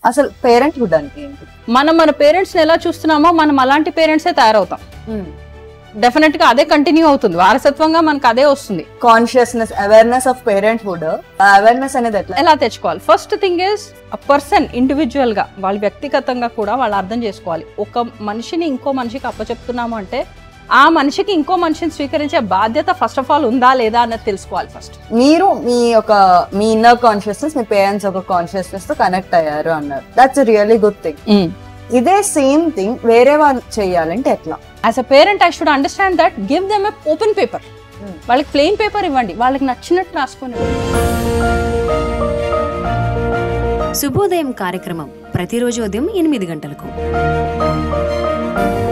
అసలు parent hood అంటే ఏంటి మనం మన పేరెంట్స్ ఎలా చూస్తున్నామో మనం అలాంటి పేరెంట్సే తయారవుతాం డెఫినెట్ గా అదే కంటిన్యూ అవుతుంది వారసత్వంగా మనకు అదే వస్తుంది consciousness awareness of parenthood awareness అనేది ఎట్లా ఎలా తెచ్చుకోవాలి first thing is a person individual గా వాళ్ళ వ్యక్తిగతంగా కూడా వాళ్ళు అర్థం చేసుకోవాలి ఒక మనిషిని ఇంకో మనిషికి అప్పచెప్తున్నాము అంటే ఆ మనిషికి ఇంకో మనిషిని స్వీకరించే బాధ్యత ఫస్ట్ ఆఫ్ ఆల్ ఉందా లేదా అన్నది తెలుసుకోవాలి ఫస్ట్ మీరు మీ ఒక మీ ఇన్నర్ కాన్షియస్నెస్ మీ పేరెంట్స్ ఒక కాన్షియస్నెస్ తో కనెక్ట్ అయ్యారు అన్నారు దట్స్ రియల్లీ గుడ్ థింగ్ ఇదే సేమ్ థింగ్ వేరే వాళ్ళు చేయాలంటే ఎట్లా as a parent I should understand that give them a open paper వాళ్ళకి ప్లెయిన్ పేపర్ ఇవ్వండి వాళ్ళకి నచ్చినట్టు రాసుకొని శుభోదయం కార్యక్రమం ప్రతిరోజు ఉదయం ఎనిమిది గంటలకు